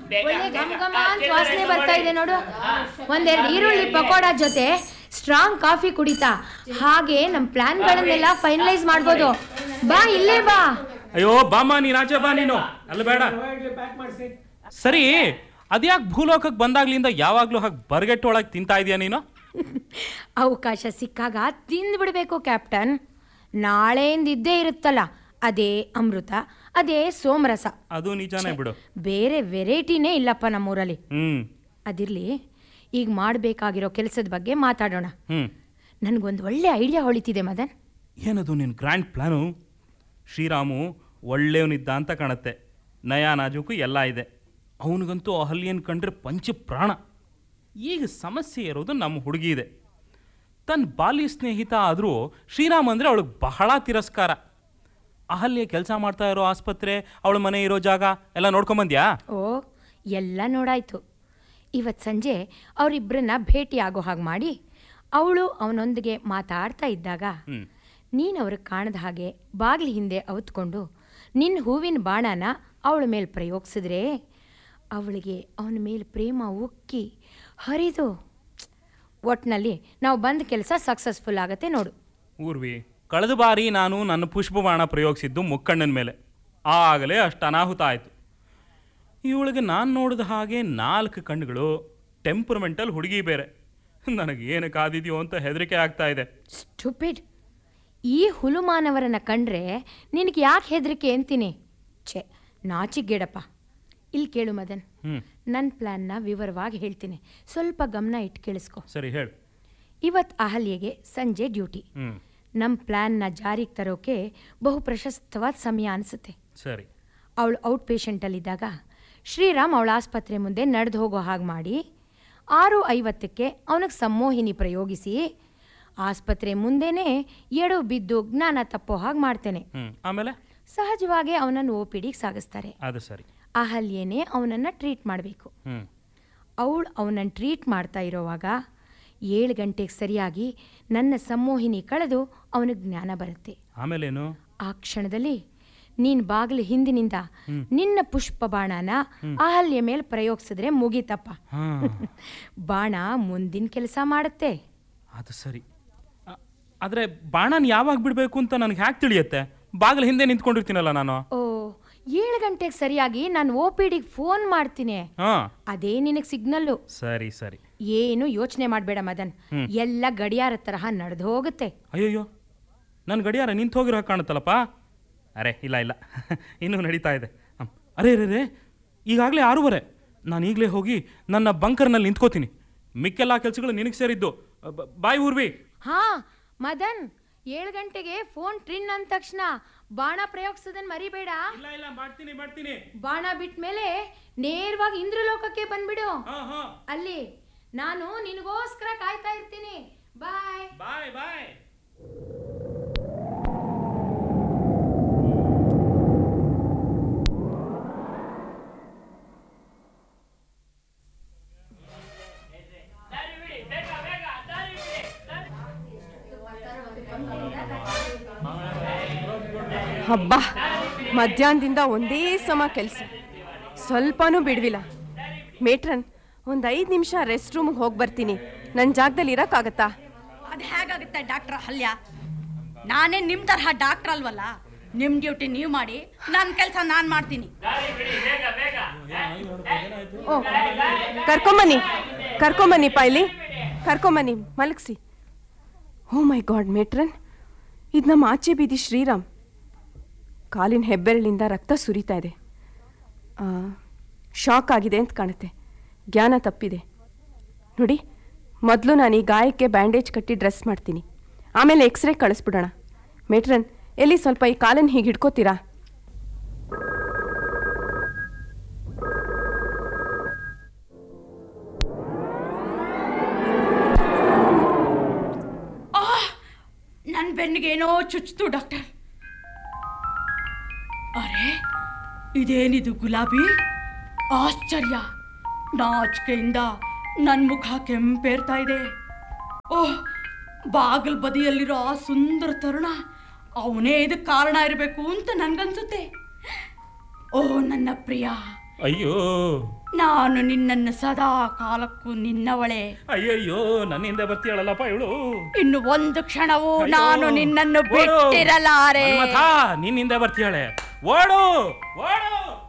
ಒಳ್ಳೆ ಘಮ ಘಮ ಅಂತ ವಾಸನೆ ಬರ್ತಾ ಇದೆ ನೋಡು ಒಂದೆರಡು ಈರುಳ್ಳಿ ಪಕೋಡ ಜೊತೆ ಸ್ಟ್ರಾಂಗ್ ಕಾಫಿ ಕುಡಿತಾ ಹಾಗೆ ನಮ್ ಪ್ಲಾನ್ಗಳನ್ನೆಲ್ಲ ಫೈನಲೈಸ್ ಮಾಡ್ಬೋದು ಬಾ ಇಲ್ಲೇ ಬಾ ಅಯ್ಯೋ ಬಾಮ್ಮ ನೀನ್ ಆಚೆ ಬಾ ನೀನು ಅಲ್ಲ ಬೇಡ ಸರಿ ಅದ್ಯಾಕ್ ಭೂಲೋಕಕ್ಕೆ ಬಂದಾಗ್ಲಿಂದ ಯಾವಾಗ್ಲೂ ಹಾಗೆ ಬರ್ಗೆಟ್ ಒಳಗೆ ತಿಂತಾ ಇದೀಯ ನೀನು ಅವಕಾಶ ಸಿಕ್ಕಾಗ ತಿಂದ್ಬಿಡ್ಬೇಕು ಕ್ಯಾಪ್ಟನ್ ನಾಳೆಯಿಂದ ಇದ್ದೇ ಇರುತ್ತಲ್ಲ ಅದೇ ಅಮೃತ ಅದೇ ಸೋಮರಸ ಅದು ನಿಜಾನೇ ಬಿಡು ಬೇರೆ ವೆರೈಟಿನೇ ಇಲ್ಲಪ್ಪ ನಮ್ಮೂರಲ್ಲಿ ಹ್ಮ್ ಅದಿರ್ಲಿ ಈಗ ಮಾಡಬೇಕಾಗಿರೋ ಕೆಲಸದ ಬಗ್ಗೆ ಮಾತಾಡೋಣ ಹ್ಮ್ ನನಗೊಂದು ಒಳ್ಳೆ ಐಡಿಯಾ ಹೊಳಿತಿದೆ ಮದನ್ ಏನದು ನಿನ್ನ ಗ್ರ್ಯಾಂಡ್ ಪ್ಲಾನು ಶ್ರೀರಾಮು ಒಳ್ಳೆಯವನಿದ್ದ ಅಂತ ಕಾಣುತ್ತೆ ನಯ ನಾಜೂಕು ಎಲ್ಲ ಇದೆ ಅವನಿಗಂತೂ ಅಹಲ್ಯನ್ ಕಂಡ್ರೆ ಪಂಚ ಪ್ರಾಣ ಈಗ ಸಮಸ್ಯೆ ಇರೋದು ನಮ್ಮ ಹುಡುಗಿ ಇದೆ ತನ್ನ ಬಾಲ್ಯ ಸ್ನೇಹಿತ ಆದರೂ ಶ್ರೀರಾಮ್ ಅಂದರೆ ಅವಳಿಗೆ ಬಹಳ ತಿರಸ್ಕಾರ ಅಹಲ್ಯ ಕೆಲಸ ಮಾಡ್ತಾ ಇರೋ ಆಸ್ಪತ್ರೆ ಅವಳ ಮನೆ ಇರೋ ಜಾಗ ಎಲ್ಲ ನೋಡ್ಕೊಂಬಂದ್ಯಾ ಓ ಎಲ್ಲ ನೋಡಾಯ್ತು ಇವತ್ತು ಸಂಜೆ ಅವರಿಬ್ಬರನ್ನ ಭೇಟಿ ಆಗೋ ಹಾಗೆ ಮಾಡಿ ಅವಳು ಅವನೊಂದಿಗೆ ಮಾತಾಡ್ತಾ ಇದ್ದಾಗ ಹ್ಮ್. ನೀನು ಅವ್ರಿಗೆ ಕಾಣದ ಹಾಗೆ ಬಾಗಿಲು ಹಿಂದೆ ಅವತ್ಕೊಂಡು ನಿನ್ನ ಹೂವಿನ ಬಾಣನ ಅವಳ ಮೇಲೆ ಪ್ರಯೋಗಿಸಿದ್ರೆ ಅವಳಿಗೆ ಅವನ ಮೇಲೆ ಪ್ರೇಮ ಉಕ್ಕಿ ಹರಿದು ಒಟ್ಟಿನಲ್ಲಿ ನಾವು ಬಂದ ಕೆಲಸ ಸಕ್ಸಸ್ಫುಲ್ ಆಗತ್ತೆ ನೋಡು ಊರ್ವಿ ಕಳೆದ ಬಾರಿ ನಾನು ನನ್ನ ಪುಷ್ಪಬಾಣ ಪ್ರಯೋಗಿಸಿದ್ದು ಮುಕ್ಕಣ್ಣನ ಮೇಲೆ ಆಗಲೇ ಅಷ್ಟು ಅನಾಹುತ ಆಯಿತು ಇವಳಿಗೆ ನಾನು ನೋಡಿದ ಹಾಗೆ ನಾಲ್ಕು ಕಣ್ಣುಗಳು ಟೆಂಪರ್ಮೆಂಟಲ್ ಹುಡುಗಿ ಬೇರೆ ನನಗೆ ಏನು ಕಾದಿದೆಯೋ ಅಂತ ಹೆದರಿಕೆ ಆಗ್ತಾ ಇದೆ ಸ್ಟುಪಿಡ್ ಈ ಹುಲುಮಾನವರನ್ನ ಕಂಡ್ರೆ ನಿನಗೆ ಯಾಕೆ ಹೆದರಿಕೆ ಅಂತೀನಿ ಛೇ ನಾಚಿಗೇಡಪ್ಪ ಇಲ್ಲಿ ಕೇಳು ಮದನ್ ಹ್ಞೂ ನನ್ನ ಪ್ಲ್ಯಾನ್ನ ವಿವರವಾಗಿ ಹೇಳ್ತೀನಿ ಸ್ವಲ್ಪ ಗಮನ ಇಟ್ಟು ಕೇಳಿಸ್ಕೊ ಸರಿ ಹೇಳು ಇವತ್ತು ಅಹಲ್ಯೆಗೆ ಸಂಜೆ ಡ್ಯೂಟಿ ಹ್ಞೂ ನಮ್ಮ ಪ್ಲ್ಯಾನ್ನ ಜಾರಿಗೆ ತರೋಕೆ ಬಹು ಪ್ರಶಸ್ತವಾದ ಸಮಯ ಅನಿಸುತ್ತೆ ಸರಿ ಅವಳು ಔಟ್ ಪೇಷಂಟಲ್ಲಿದ್ದಾಗ ಶ್ರೀರಾಮ್ ಅವಳ ಆಸ್ಪತ್ರೆ ಮುಂದೆ ನಡೆದು ಹೋಗೋ ಹಾಗೆ ಮಾಡಿ ಆರು ಐವತ್ತಕ್ಕೆ ಅವನಿಗೆ ಸಮ್ಮೋಹಿನಿ ಪ್ರಯೋಗಿಸಿ ಆಸ್ಪತ್ರೆ ಮುಂದೆನೇ ಎಡು ಬಿದ್ದು ಜ್ಞಾನ ತಪ್ಪೋ ಹಾಗೆ ಮಾಡ್ತೇನೆ ಹ್ಞೂ ಆಮೇಲೆ ಸಹಜವಾಗಿ ಅವನನ್ನು ಓ ಪಿ ಡಿಗೆ ಸಾಗಿಸ್ತಾರೆ ಅದು ಸರಿ ಅಹಲ್ಯನೇ ಅವನನ್ನು ಟ್ರೀಟ್ ಮಾಡಬೇಕು ಹ್ಞೂ ಅವಳು ಅವನನ್ನು ಟ್ರೀಟ್ ಮಾಡ್ತಾ ಇರೋವಾಗ ಏಳು ಗಂಟೆಗೆ ಸರಿಯಾಗಿ ನನ್ನ ಸಮ್ಮೋಹಿನಿ ಕಳೆದು ಅವನಿಗೆ ಜ್ಞಾನ ಬರುತ್ತೆ ಆಮೇಲೇನು ಆ ಕ್ಷಣದಲ್ಲಿ ನೀನ್ ಬಾಗಿಲು ಹಿಂದಿನಿಂದ ನಿನ್ನ ಪುಷ್ಪ ಬಾಣನ ಅಹಲ್ಯ ಮೇಲೆ ಪ್ರಯೋಗಿಸಿದ್ರೆ ಮುಗೀತಪ್ಪ ಹಾಂ ಬಾಣ ಮುಂದಿನ ಕೆಲಸ ಮಾಡುತ್ತೆ ಅದು ಸರಿ ಆ- ಆದರೆ ಬಾಣನ ಯಾವಾಗ ಬಿಡಬೇಕು ಅಂತ ನನಗೆ ಹ್ಯಾಕೆ ತಿಳಿಯುತ್ತೆ ಬಾಗಿಲು ಹಿಂದೆ ನಿಂತ್ಕೊಂಡಿರ್ತೀನಲ್ಲ ನಾನು ಓ ಏಳು ಗಂಟೆಗೆ ಸರಿಯಾಗಿ ನಾನು ಓ ಪಿ ಡಿಗೆ ಫೋನ್ ಮಾಡ್ತೀನಿ ಹಾಂ ಅದೇ ನಿನಗೆ ಸಿಗ್ನಲ್ಲು ಸರಿ ಸರಿ ಏನು ಯೋಚನೆ ಮಾಡಬೇಡ ಮದನ್ ಎಲ್ಲ ಗಡಿಯಾರ ತರಹ ನಡೆದು ಹೋಗುತ್ತೆ ಅಯ್ಯಯ್ಯೋ ನನ್ನ ಗಡಿಯಾರ ನಿಂತು ಹೋಗಿರೋ ಹಾಗೆ ಕಾಣುತ್ತಲ್ಲಪ್ಪ ಅರೆ ಇಲ್ಲ ಇಲ್ಲ ಇನ್ನೂ ನಡೀತಾ ಇದೆ ಹ್ಮ್. ಅರೆ ರೇ ರೇ ಈಗಾಗಲೇ ಆರೂವರೆ ನಾನು ಈಗಲೇ ಹೋಗಿ ನನ್ನ ಬಂಕರ್ನಲ್ಲಿ ನಿಂತ್ಕೋತೀನಿ ಮಿಕ್ಕೆಲ್ಲ ಕೆಲಸಗಳು ನಿನಗೆ ಸೇರಿದ್ದು ಬ- ಬಾಯ್ ಊರ್ವಿ ಹಾ ಮದನ್ ಏಳು ಗಂಟೆಗೆ ಫೋನ್ ಟ್ರಿನ್ ಅಂದ ತಕ್ಷಣ ಬಾಣ ಪ್ರಯೋಗಿಸೋದನ್ನ ಮರಿಬೇಡ ಇಲ್ಲ ಇಲ್ಲ ಮಾಡ್ತೀನಿ ಮಾಡ್ತೀನಿ ಬಾಣ ಬಿಟ್ಟ ಮೇಲೆ ನೇರವಾಗಿ ಇಂದ್ರಲೋಕಕ್ಕೆ ಬಂದ್ಬಿಡು ಹಾಂ ಹಾಂ ಅಲ್ಲಿ ನಾನು ನಿನಗೋಸ್ಕರ ಕಾಯ್ತಾ ಇರ್ತೀನಿ ಬಾಯ್ ಬಾಯ್ ಬಾಯ್ ಹಬ್ಬ ಮಧ್ಯಾಹ್ನದಿಂದ ಒಂದೇ ಸಮ ಕೆಲಸ ಸ್ವಲ್ಪನೂ ಬಿಡ್ವಿಲ್ಲ ಮೇಟ್ರನ್ ಒಂದು ಐದು ನಿಮಿಷ ರೆಸ್ಟ್ ರೂಮ್ಗೆ ಹೋಗಿ ಬರ್ತೀನಿ ನನ್ನ ಜಾಗದಲ್ಲಿ ಇರೋಕ್ಕಾಗತ್ತಾ ಅದು ಹೇಗಾಗುತ್ತೆ ಡಾಕ್ಟರ್ ಹಲ್ಯ ನಾನೇ ನಿಮ್ಮ ತರಹ ಡಾಕ್ಟರ್ ಅಲ್ವಲ್ಲ ನಿಮ್ಮ ಡ್ಯೂಟಿ ನೀವು ಮಾಡಿ ನನ್ನ ಕೆಲಸ ನಾನು ಮಾಡ್ತೀನಿ ಓ ಕರ್ಕೊಂಬನ್ನಿ ಕರ್ಕೊಂಬನ್ನಿ ಪಾಯ್ಲಿ ಕರ್ಕೊಂಬನ್ನಿ ಮಲಗಿಸಿ ಓ ಮೈ ಗಾಡ್ ಮೇಟ್ರನ್ ಇದು ನಮ್ಮ ಆಚೆ ಬೀದಿ ಶ್ರೀರಾಮ್ ಕಾಲಿನ ಹೆಬ್ಬೆರಳಿಂದ ರಕ್ತ ಸುರಿತಾ ಇದೆ ಶಾಕ್ ಆಗಿದೆ ಅಂತ ಕಾಣುತ್ತೆ ಜ್ಞಾನ ತಪ್ಪಿದೆ ನೋಡಿ ಮೊದಲು ನಾನು ಈ ಗಾಯಕ್ಕೆ ಬ್ಯಾಂಡೇಜ್ ಕಟ್ಟಿ ಡ್ರೆಸ್ ಮಾಡ್ತೀನಿ ಆಮೇಲೆ ಎಕ್ಸ್ರೇ ಕಳಿಸ್ಬಿಡೋಣ ಮೇಟ್ರನ್ ಎಲ್ಲಿ ಸ್ವಲ್ಪ ಈ ಕಾಲನ್ನು ಹೀಗೆ ಹಿಡ್ಕೋತೀರಾ ನನ್ನ ಬೆನ್ನಿಗೇನೋ ಚುಚ್ಚಿತು ಡಾಕ್ಟರ್ ಅರೆ ಇದೇನಿದು ಗುಲಾಬಿ ಆಶ್ಚರ್ಯ ನಾಚಿಕೆಯಿಂದ ನನ್ನ ಮುಖ ಕೆಂಪೇರ್ತಾ ಇದೆ ಓಹ್ ಬಾಗಿಲು ಬದಿಯಲ್ಲಿರೋ ಆ ಸುಂದರ ತರುಣ ಅವನೇ ಇದಕ್ಕೆ ಕಾರಣ ಇರಬೇಕು ಅಂತ ನನ್ಗನ್ಸುತ್ತೆ ಓ ನನ್ನ ಪ್ರಿಯ ಅಯ್ಯೋ ನಾನು ನಿನ್ನನ್ನು ಸದಾ ಕಾಲಕ್ಕೂ ನಿನ್ನವಳೆ ಅಯ್ಯಯ್ಯೋ ನನ್ನಿಂದ ಬರ್ತೀಯಳಲ್ಲಪ್ಪ ಇವಳು ಇನ್ನು ಒಂದು ಕ್ಷಣವೂ ಅಯ್ಯೋ. ನಾನು ನಿನ್ನನ್ನು ಓಡು. ಬಿಟ್ಟಿರಲಾರೆ ಮನ್ಮಥ, ನಿನ್ನಿಂದ ಬರ್ತೀಯಾಳೆ ಓಡು ಓಡು